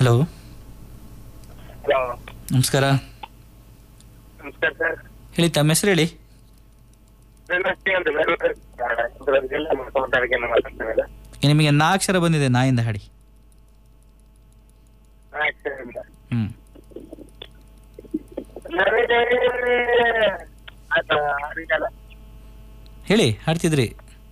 hello hello ನಮಸ್ಕಾರ ನಮಸ್ಕಾರ sir ಹೇಳಿ ತಮ್ಮ ಹೆಸರು ಹೇಳಿ ನಮಸ್ತೆ ಅಂತ ಬೇರೆ ಜಿಲ್ಲಾ ಮಾತಾಡಕ್ಕೆ ಮಾತಾಡ್ತಾನೆ ನಿಮಗೆ ನಾಲ್ಕಕ್ಷರ ಬಂದಿದೆ ನಾಯಿಂದ ಹಾಡಿ ಹ್ಞೂ ಹೇಳಿ ಹಾಡ್ತಿದ್ರಿ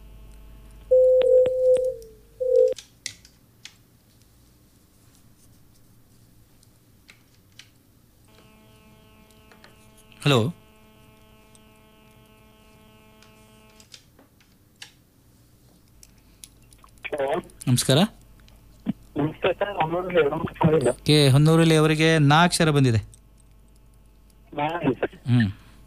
ಹಲೋ ನಮಸ್ಕಾರ ನಮಸ್ತೆ ಸರ್ ಅಮ್ಮವ್ರಿಗೆ ನಮಸ್ಕಾರ ಕೆ ಹೊನ್ನೂರಲ್ಲಿ ಅವರಿಗೆ ನಾಲ್ಕಕ್ಷರ ಬಂದಿದೆ ನಾನು ಸರ್ ಹ್ಞೂ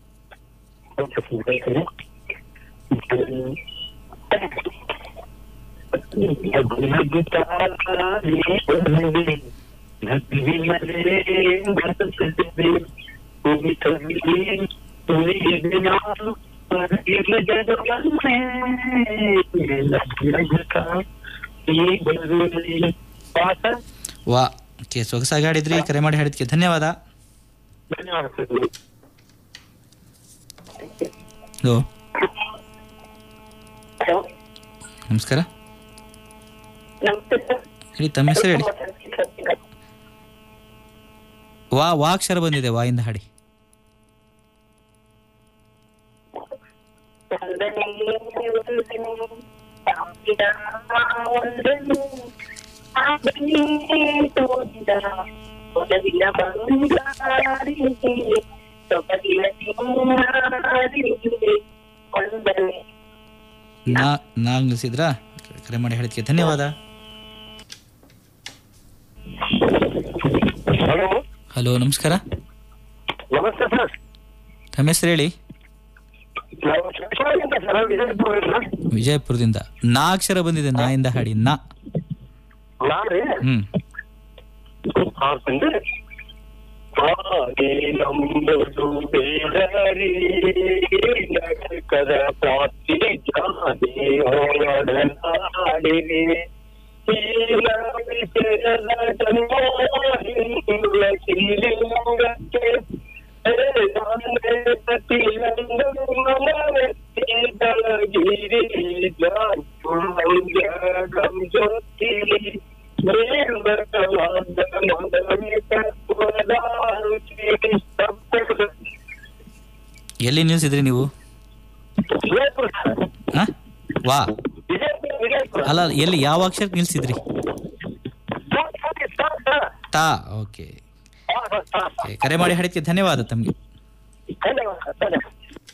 ವಾ ಕೆ ಸೊಗಸಾಗಿ ಹಾಡಿದ್ರಿ ಕರೆ ಮಾಡಿ ಹಾಡಿದ್ಕೆ ಧನ್ಯವಾದ ಧನ್ಯವಾದ ಸರ್ ಹಲೋ ನಮಸ್ಕಾರ ನಮಸ್ತೆ ಸರ್ ಹೇಳಿ ತಮ್ಮ ಹೆಸರು ಹೇಳಿ ವಾ ವಾ ಅಕ್ಷರ ಬಂದಿದೆ ವಾ ಇಂದ ಹಾಡಿ ನಾ ನಾ ನಿಲ್ಸಿದ್ರಾ ಕರೆ ಮಾಡಿ ಹೇಳಿದ್ಕೆ ಧನ್ಯವಾದ ಹಲೋ ಹಲೋ ನಮಸ್ಕಾರ ನಮಸ್ತೆ ಸರ್ ತಮ್ಮ ಹೆಸರು ಹೇಳಿ ನಾವು ಶಿವಶಾಲಿ ಅಂತ ಸರ್ ವಿಜಯಪುರ ವಿಜಯಪುರದಿಂದ ನಾ ಅಕ್ಷರ ಬಂದಿದೆ ನಾ ಇಂದ ಹಾಡಿ ನಾ ನಾರೇ ಹ್ಮ್ ಹಾಗೆ ಹಾಗೆ ನಂಬುದು ಬೇಡರಿ ನಗರದ ಪ್ರಾಪ್ತಿ ಜಾತಿ ಹೋರಾಡಿರಿ ಈ ವಿಷಯದ ಜನ್ಮ ಶ್ರೀಲಿಂಗಕ್ಕೆ ಎಲ್ಲಿ ನಿಲ್ಸಿದ್ರಿ ನೀವು ಹಾ ವಾ ಅಲ್ಲ ಎಲ್ಲಿ ಯಾವ ಅಕ್ಷರಕ್ಕೆ ನಿಲ್ಸಿದ್ರಿ ತಾ ಓಕೆ ಕರೆ ಮಾಡಿ ಹಾಡಿದ್ಕೆ ಧನ್ಯವಾದ ತಮಗೆ ಧನ್ಯವಾದ ಧನ್ಯವಾದ